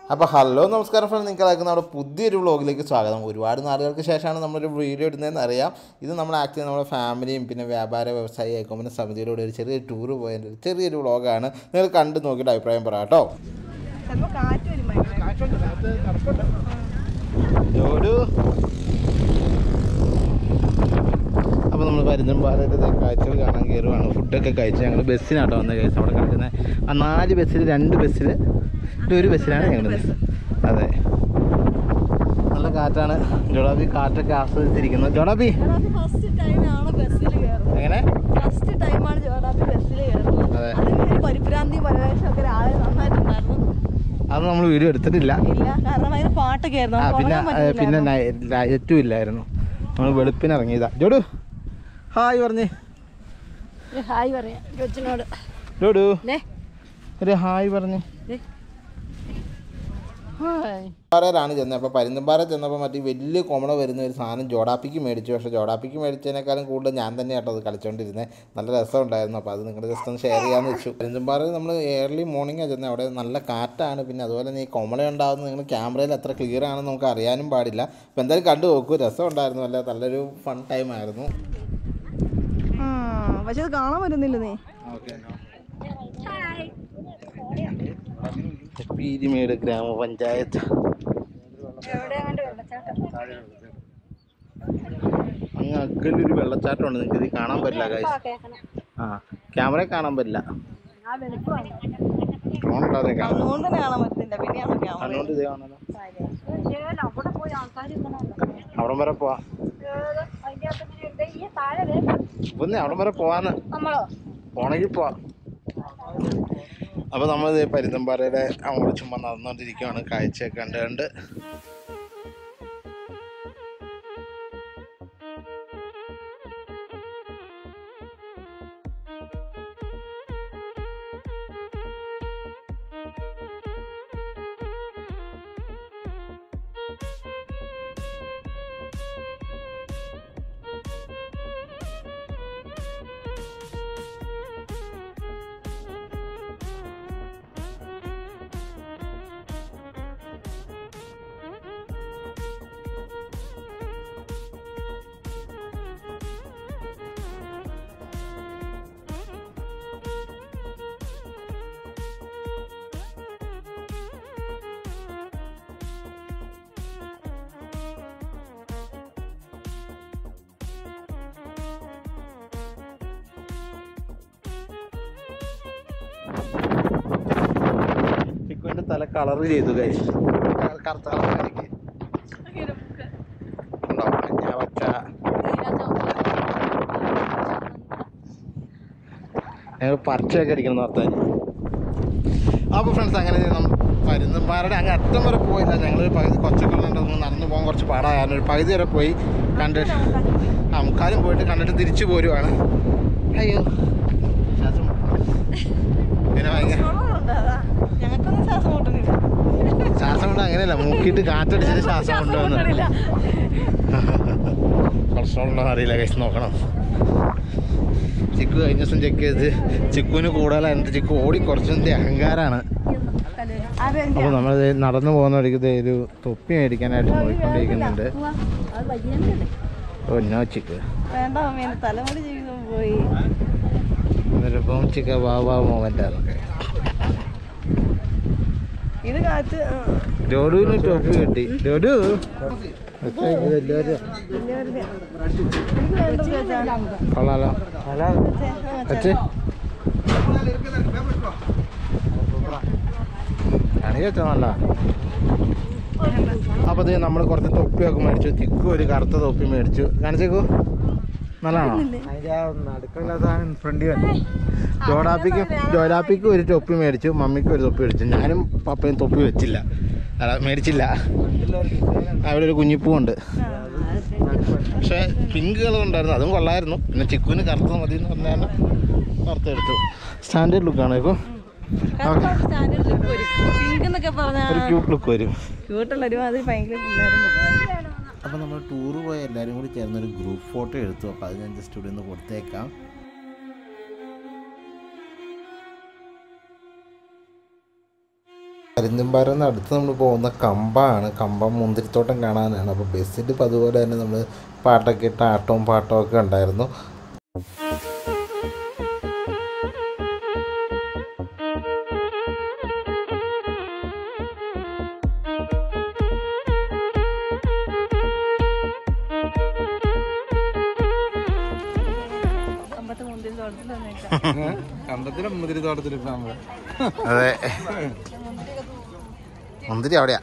അപ്പോൾ ഹലോ നമസ്കാരം ഫ്രണ്ട് നിങ്ങൾക്ക് അയക്കുന്ന നമ്മുടെ പുതിയൊരു വ്ളോഗിലേക്ക് സ്വാഗതം ഒരുപാട് നാളുകൾക്ക് ശേഷമാണ് നമ്മളൊരു വീഡിയോ ഇടുന്നതെന്ന് അറിയാം ഇത് നമ്മൾ ആക്ച്വലി നമ്മുടെ ഫാമിലിയും പിന്നെ വ്യാപാര വ്യവസായ ഏകോപന സമിതിയിലൂടെ ഒരു ചെറിയ ടൂർ പോയതിൻ്റെ ഒരു ചെറിയൊരു വ്ളോഗാണ് നിങ്ങൾ കണ്ടു നോക്കിയിട്ട് അഭിപ്രായം പറ കേട്ടോ ചിലപ്പോ കാറ്റ് വരും ഭയങ്കര. ജോഡു അപ്പോൾ നമ്മൾ പരുന്നമ്പാലയുടെ കാഴ്ചകൾ കാണാൻ കയറുവാണ് ഫുഡൊക്കെ കഴിച്ച് ഞങ്ങൾ ബസ്സിനാട്ടോ വന്ന കേസ് അവിടെ കിടക്കുന്നത് ആ നാല് ബസ്സിൽ രണ്ട് ബസ്സിൽ ഒരു ബസ്സിലാണ് ഞങ്ങൾ അതെ നല്ല കാറ്റാണ് ജോഡാബി കാറ്റൊക്കെ ആസ്വദിച്ചിരിക്കുന്നത് ജോഡാബി ജോടാപ്പി ഫസ്റ്റ് ടൈമാണ് ബസ്സിൽ കയറുന്നത് എങ്ങനെ ഫസ്റ്റ് ടൈമാണ് ജോടാപ്പി ബസ്സിൽ കയറുന്നത് അതെ. അതിന് പരിഭ്രാന്തി പരവേശം ഒക്കെ രാവിലെ നന്നായിട്ടുണ്ടായിരുന്നു അത് നമ്മൾ വീഡിയോ എടുത്തിട്ടില്ല ഇല്ല കാരണം ഭയങ്കര പാട്ടൊക്കെ ആയിരുന്നു ആ നമുക്ക് പിന്നെ ഉറങ്ങാൻ ഏ, പിന്നെ പറ്റിയില്ലായിരുന്നു. നൈ- ലൈറ്റും ഇല്ലായിരുന്നു നമ്മൾ വെളുപ്പിന് ഇറങ്ങിയതാ ജോഡു ഹായ് പറഞ്ഞേ ഒരു ഹായ് പറയാം കൊച്ചിനോട് ജോഡു ദേ, ഒരു ഹായ് പറഞ്ഞേ ദേ. ഹായ് പാറയിലാണ് ചെന്നത് അപ്പോൾ പരുന്തുംപാറ ചെന്നപ്പോൾ മറ്റേ വലിയ കൊമള വരുന്ന ഒരു സാധനം ജോഡാപ്പിക്ക് മേടിച്ചു പക്ഷേ ജോഡാപ്പിക്ക് മേടിച്ചതിനേക്കാളും കൂടുതൽ ഞാൻ തന്നെ കേട്ടോ അത് കളിച്ചുകൊണ്ടിരുന്നത് നല്ല രസമുണ്ടായിരുന്നു അപ്പോൾ അത് നിങ്ങൾ ജസ്റ്റ് ഒന്ന് ഷെയർ ചെയ്യാമെന്ന് വെച്ചു പരുന്തുംപാറ നമ്മൾ ഏർലി മോർണിംഗാണ് ചെന്നത് അവിടെ നല്ല കാറ്റാണ് പിന്നെ അതുപോലെ തന്നെ ഈ കൊമള ഉണ്ടാകുന്നത് നിങ്ങൾ ക്യാമറയിൽ എത്ര ക്ലിയർ ആണെന്ന് നമുക്ക് അറിയാനും പാടില്ല അപ്പോൾ എന്തായാലും കണ്ടു നോക്കൂ രസം ഉണ്ടായിരുന്നു അല്ല നല്ലൊരു ഫൺ ടൈം ആയിരുന്നു ആ പക്ഷെ അത് കാണാൻ പറ്റുന്നില്ല നീ പീരിമേട് ഗ്രാമപഞ്ചായത്ത് അങ്ങ് അക്കലൊരു വെള്ളച്ചാട്ടമുണ്ട് നിങ്ങൾക്ക് ഇത് കാണാൻ പറ്റില്ല guys. ആ ക്യാമറ കാണാൻ പറ്റില്ല ഡ്രോൺ ഉണ്ടാതെ കാണാം അതുകൊണ്ട് തന്നെ കാണാൻ പറ്റുന്നില്ല പിന്നെയാണ് ക്യാമറ അതുകൊണ്ട് ഇത് കാണാലോ അവിടം വരെ പോവാ ഇപ്പൊന്നെ അവിടം വരെ പോവാന്ന് നമ്മളോ പോണെങ്കിൽ പോവാ അപ്പൊ നമ്മൾ പരുന്തമ്പാറയുടെ അങ്ങോട്ട് ചുമ്മാ നടന്നുകൊണ്ടിരിക്കുകയാണ് കാഴ്ചയൊക്കെ കണ്ട് കണ്ട് ചിക്കുവിന്റെ തല കളർ ചെയ്തു കഴിച്ചു കറുത്ത കളർ എനിക്ക് ഉണ്ടോ മഞ്ഞ പച്ച ഞങ്ങൾ പറിച്ചൊക്കെ അടിക്കണം നടത്താൻ അപ്പോൾ ഫ്രണ്ട്സ് അങ്ങനെ നമ്മൾ പരുന്തുംപാറയുടെ അങ്ങ് അറ്റം വരെ പോയില്ല ഞങ്ങൾ പകുതി കൊച്ചക്കൊള്ളുണ്ടെന്ന് നടന്നു പോകാൻ കുറച്ച് പാടായിരുന്നു ഒരു പകുതി വരെ പോയി കണ്ടിട്ട് ആ മുക്കാലും പോയിട്ട് കണ്ടിട്ട് തിരിച്ചു പോരുവാണ് അയ്യോ ശ്വാസം മുട്ടുന്നു. പിന്നെ ഭയങ്കര ഞങ്ങൾക്കൊന്നും ശ്വാസം മുട്ടുന്നില്ല ശ്വാസം കൊണ്ട് അങ്ങനെയല്ല മൂക്കിയിട്ട് കാറ്റടിച്ചിട്ട് ശ്വാസം കൊണ്ടുവന്ന് മുട്ടണില്ല. കൊളസ്ട്രോൾ ഉണ്ടോ അറിയില്ല കഴിച്ച് നോക്കണം ചിക്കു കഴിഞ്ഞ ദിവസം ചെക്ക് ചെയ്ത് ചിക്കുവിന് കൂടുതലായിട്ട് ചിക്കു ഓടി കുറച്ചതിൻ്റെ അഹങ്കാരമാണ് ആരും എൻ്റെ അപ്പോൾ നമ്മൾ നടന്നു പോകുന്ന വഴിക്ക് ദേ ഒരു തൊപ്പി മേടിക്കാനായിട്ട് നോക്കിക്കൊണ്ടിരിക്കുന്നുണ്ട് ഓ നോ ചിക്ക് വേണ്ട അമ്മ എൻ്റെ തലമുടി ജീവിതം പോയി എന്നിട്ടിപ്പം ചിക്ക ബാബാ മോഹൻ്റെ അതൊക്കെ ഇത് കാറ്റ് ആ, ഡോഡുവിന് ടോപ്പി കിട്ടി ഡോഡു വലിയൊരു എനിക്ക് വേണ്ട ചേച്ചാ. കൊള്ളാലോ ചേച്ചാ, ആ, അച്ഛേ കണി വെച്ചാ നല്ല അപ്പോൾ ഇത് നമ്മൾ കുറച്ച് തൊപ്പിയൊക്കെ മേടിച്ചു ചിക്കു ഒരു കറുത്ത തൊപ്പി മേടിച്ചു കാണിച്ചേക്കു നല്ലതാണോ ജോഡാപ്പിക്ക് ജോഡാപ്പിക്ക് ഒരു തൊപ്പി മേടിച്ചു മമ്മിക്ക് ഒരു തൊപ്പി മേടിച്ചു ഞാനും പപ്പയും തൊപ്പി വെച്ചില്ല അല്ല മേടിച്ചില്ല അവിടെ ഒരു കുഞ്ഞിപ്പൂവുണ്ട് പക്ഷേ പിങ്ക് കളർ ഉണ്ടായിരുന്നു അതും കൊള്ളായിരുന്നു പിന്നെ ചിക്കുവിന് കറുത്ത മതി എന്ന് പറഞ്ഞാൽ കറുത്ത എടുത്തു സ്റ്റാൻഡേർഡ് ലുക്കാണ് ഇപ്പോൾ കറുത്ത സ്റ്റാൻഡേർഡ് ലുക്ക് വരും പിങ്ക് എന്നൊക്കെ പറഞ്ഞാൽ ഒരു ക്യൂട്ട് ലുക്ക് വരും ക്യൂട്ടുള്ള ഒരുമാതിരി ഭയങ്കര പിള്ളേരും അപ്പോൾ നമ്മൾ ടൂർ പോയ എല്ലാവരും കൂടി ചേർന്ന് ഒരു ഗ്രൂപ്പ് ഫോട്ടോ എടുത്തു അപ്പോൾ അത് ഞാൻ ജസ്റ്റ് ഇവിടെ നിന്ന് കൊടുത്തേക്കാം പരുന്തുംപാറന്ന് അടുത്ത് നമ്മൾ പോകുന്ന കമ്പാണ് കമ്പം മുന്തിരിത്തോട്ടം കാണാനാണ് അപ്പോൾ ബസ്സിൽ ഇപ്പോൾ അതുപോലെ തന്നെ നമ്മൾ പാട്ടൊക്കെ ഇട്ട് ആട്ടവും പാട്ടവും ഒക്കെ ഉണ്ടായിരുന്നു അമ്പത്തെ മുന്തിരി തോട്ടത്തിൽ വന്നേക്കാം കണ്ടത്തിലും മുതിരി തോട്ടത്തിലും ഇപ്പൊ നമ്മള് അതെ മുന്തിരി അവിടെയാ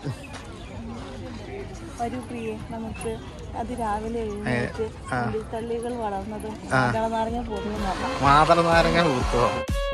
വരൂ പ്രിയെ നമുക്ക് അതിരാവിലെ എഴുന്നേറ്റ് മുന്തിരിത്തള്ളികൾ വളർന്നതും നാരങ്ങ പോകുന്നു നോക്കാം മാതള നാരങ്ങ ഊർത്തോ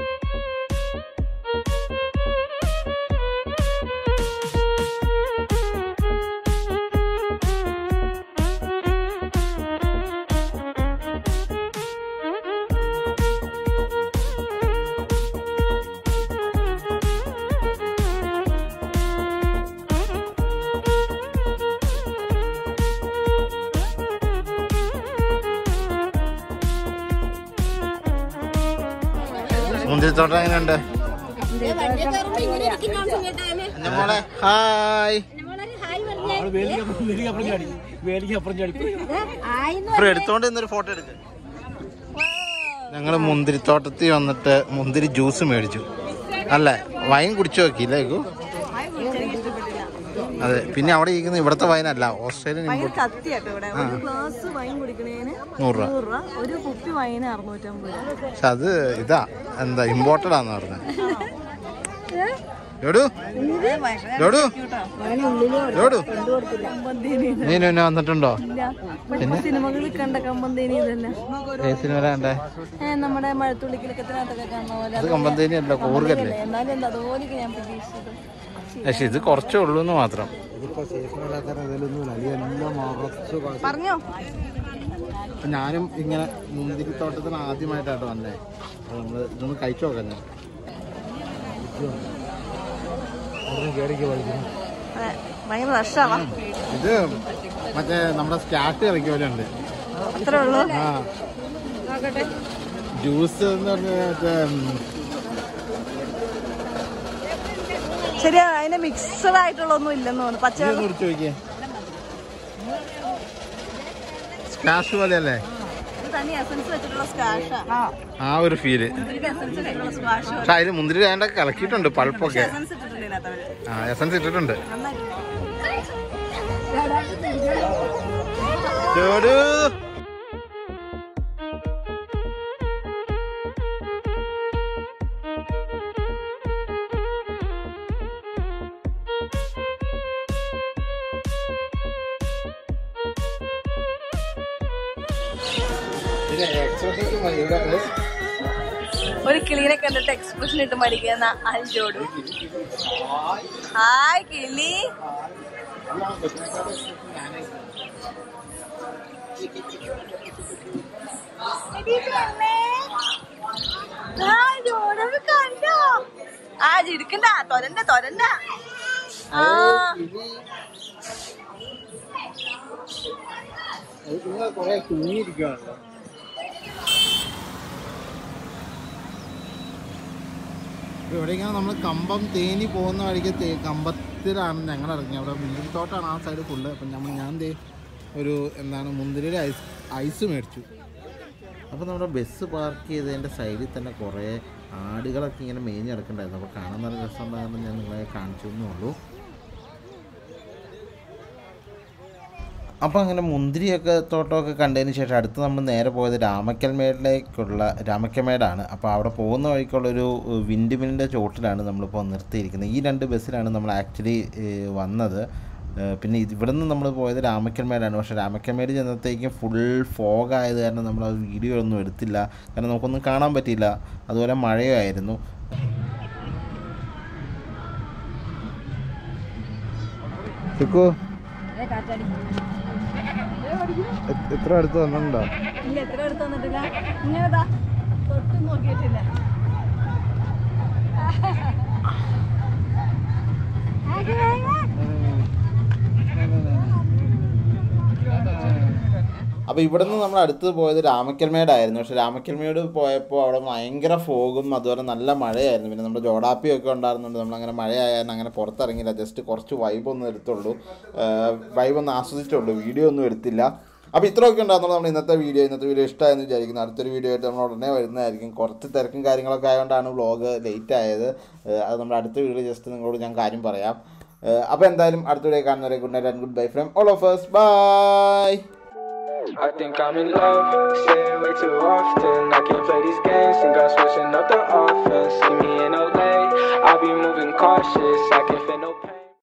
മുന്തിരിത്തോട്ടം എങ്ങനെയുണ്ട് എന്റെ മോളെ ഹായ് ഇപ്പൊ എടുത്തോണ്ട് ഇന്നൊരു ഫോട്ടോ എടുക്ക ഞങ്ങള് മുന്തിരിത്തോട്ടത്തിൽ വന്നിട്ട് മുന്തിരി ജ്യൂസ് മേടിച്ചു അല്ലേ വൈൻ കുടിച്ചു നോക്കിയില്ലേ ഇക്കു? അതെ പിന്നെ അവിടെ ഇരിക്കുന്ന ഇവിടുത്തെ വൈനല്ല ഓസ്ട്രേലിയൻ ഭയങ്കര ഇമ്പോർട്ട് കത്തിയാട്ടോ ഇവിടെ ഒരു ഗ്ലാസ് വൈൻ കുടിക്കണേന് നൂറ് രൂപ നൂറ് രൂപ ഒരു കുപ്പി വൈന് അറുന്നൂറ്റമ്പത് രൂപ പക്ഷെ അത് ഇതാ എന്താ ഇമ്പോർട്ടഡ് ആന്ന് പറഞ്ഞത് എടു എടു എടു നീ എന്നെ വന്നിട്ടുണ്ടോ ഇല്ല സിനിമകളിൽ കണ്ട കമ്പന്തേനി ഇതല്ല ഏ സിനിമ കണ്ടേ ഏ, നമ്മുടെ മഴത്തുള്ളിക്കിലക്കത്തിനകത്തൊക്കെ കാണുന്ന പോലെ അത് കമ്പന്തേനി അല്ല കൂർഗല്ലേ എന്നാലും എന്താ അതുപോലെയൊക്കെ ഞാൻ പ്രതീക്ഷിച്ചത് പക്ഷെ ഇത് കുറച്ചേ ഉള്ളൂ എന്ന് മാത്രം ഇതിപ്പോ സീസൺ ഇല്ലാത്ത ഇതിലൊന്നുമില്ല അധികം മറച്ചു പറഞ്ഞോ അപ്പൊ ഞാനും ഇങ്ങനെ മുന്തിരിത്തോട്ടത്തിന് ആദ്യമായിട്ടാട്ടോ വന്നേ അപ്പൊ നമ്മള് ഇതൊന്ന് കഴിച്ചു നോക്കാം ഞാൻ കേടിക്ക് പഠിക്കുന്നു അതെ ഭയങ്കര റഷാവാ ഇത് മറ്റേ നമ്മുടെ സ്റ്റാർട്ട് കളിക്കുക പോലെ ഉണ്ട് അത്രേ ഉള്ളൂ ആ ജ്യൂസ് എന്ന് പറഞ്ഞ മറ്റേ ഉം, ശരിയാ അതിന് മിക്സഡ് ആയിട്ടുള്ള ഒന്നും ഇല്ലെന്ന് തോന്നുന്നു പച്ച ഇതൊന്ന് കുടിച്ച് നോക്കിയേ സ്കാഷ് പോലെയല്ലേ ഇത് തനി എസൻസ് വെച്ചിട്ടുള്ള സ്കാഷാ ആ ഒരു ഫീല് ഇതിന് എസൻസ് വെച്ചിട്ടുള്ള സ്ക്വാഷ് പക്ഷെ അതിൽ മുന്തിരി വേണ്ട കലക്കിയിട്ടുണ്ട് പൾപ്പൊക്കെ എസൻസ് ഇട്ടിട്ടില്ല ഇതിനകത്തവര് ആ എസൻസ് ഇട്ടിട്ടുണ്ട് ചോടു ഒരു കിളീനെ കണ്ടിട്ട് എക്സ്പ്രഷൻ ഇട്ട് മടിക്കുന്ന അൽജോട് ഹായ് കിളി ഹായ് ജോഡത് കണ്ടോ ആ ചിരിക്കണ്ട തൊരണ്ട തൊരണ്ട ആ കൊറേ തൂങ്ങിയിരിക്കുവാണല്ലോ ഇവിടെ ഇങ്ങനെ നമ്മൾ കമ്പം തേനി പോകുന്ന വഴിക്ക് തേ കമ്പത്തിലാണ് ഞങ്ങൾ ഇറങ്ങി അവിടെ മുന്തിരിത്തോട്ടാണ് ആ സൈഡ് ഫുള്ള് അപ്പം നമ്മൾ ഞാൻ ദേ ഒരു എന്താണ് മുന്തിരിയുടെ ഐസ് ഐസ് മേടിച്ചു അപ്പോൾ നമ്മുടെ ബസ് പാർക്ക് ചെയ്തതിൻ്റെ സൈഡിൽ തന്നെ കുറേ ആടുകളൊക്കെ ഇങ്ങനെ മേഞ്ഞ് കിടക്കണ്ടായിരുന്നു അപ്പോൾ കാണാൻ നല്ല രസമുണ്ടായിരുന്നു ഞാൻ നിങ്ങളെ കാണിച്ചു എന്നേ ഉള്ളൂ അപ്പോൾ അങ്ങനെ മുന്തിരിയൊക്കെ തോട്ടമൊക്കെ കണ്ടതിന് ശേഷം അടുത്ത് നമ്മൾ നേരെ പോയത് രാമക്കൽമേടിലേക്കുള്ള രാമക്കൽമേടാണ് അപ്പോൾ അവിടെ പോകുന്ന വഴിക്കുള്ളൊരു വിൻഡ് മില്ലിൻ്റെ ചോട്ടിലാണ് നമ്മളിപ്പോൾ നിർത്തിയിരിക്കുന്നത് ഈ രണ്ട് ബസ്സിലാണ് നമ്മൾ ആക്ച്വലി വന്നത് ഏഹ് പിന്നെ ഇത് ഇവിടെ നിന്ന് നമ്മൾ പോയത് രാമക്കൽമേടാണ് പക്ഷേ രാമക്കൽമേട് ചെന്നത്തേക്കും ഫുൾ ഫോഗ് ആയത് കാരണം നമ്മൾ ആ വീഡിയോ ഒന്നും എടുത്തില്ല കാരണം നമുക്കൊന്നും കാണാൻ പറ്റിയില്ല അതുപോലെ മഴയായിരുന്നു ചിക്കു എത്ര അടുത്ത് വന്നിട്ടുണ്ടോ ഇല്ല എത്ര അടുത്ത് വന്നിട്ടില്ല ഇങ്ങനെതാ തൊട്ടും നോക്കിയിട്ടില്ല അപ്പോൾ ഇവിടെ നിന്ന് നമ്മൾ അടുത്ത് പോയത് രാമക്കൽമേടായിരുന്നു പക്ഷേ രാമക്കൽമേട് പോയപ്പോൾ അവിടെ ഭയങ്കര ഫോഗും അതുപോലെ നല്ല മഴയായിരുന്നു പിന്നെ നമ്മുടെ ജോഡാപ്പിയൊക്കെ ഉണ്ടായിരുന്നുണ്ട് നമ്മളങ്ങനെ മഴയായാലും അങ്ങനെ പുറത്തിറങ്ങിയില്ല ജസ്റ്റ് കുറച്ച് വൈബ് ഒന്നും എടുത്തുള്ളൂ വൈബ് ഒന്ന് ആസ്വദിച്ചുള്ളൂ വീഡിയോ ഒന്നും എടുത്തില്ല അപ്പോൾ ഇത്രയൊക്കെ ഉണ്ടായിരുന്നു നമ്മൾ ഇന്നത്തെ വീഡിയോ ഇന്നത്തെ വീഡിയോ ഇഷ്ടമായെന്ന് വിചാരിക്കുന്നു അടുത്തൊരു വീഡിയോ ആയിട്ട് നമ്മൾ ഉടനെ വരുന്നതായിരിക്കും കുറച്ച് തിരക്കും കാര്യങ്ങളൊക്കെ ആയതുകൊണ്ടാണ് വ്ളോഗ് ലേറ്റ് ആയത് ഏഹ് അത് നമ്മുടെ അടുത്ത വീഡിയോ ജസ്റ്റ് നിങ്ങളോട് ഞാൻ കാര്യം പറയാം അപ്പോൾ എന്തായാലും അടുത്ത വീഡിയോ കാണുന്നവരെ good night and good bye from all of us bye I think I'm in love, say it way too often. I can't play these games, think I'm switching up the offense. See me in LA, I'll be moving cautious. I can feel no pain.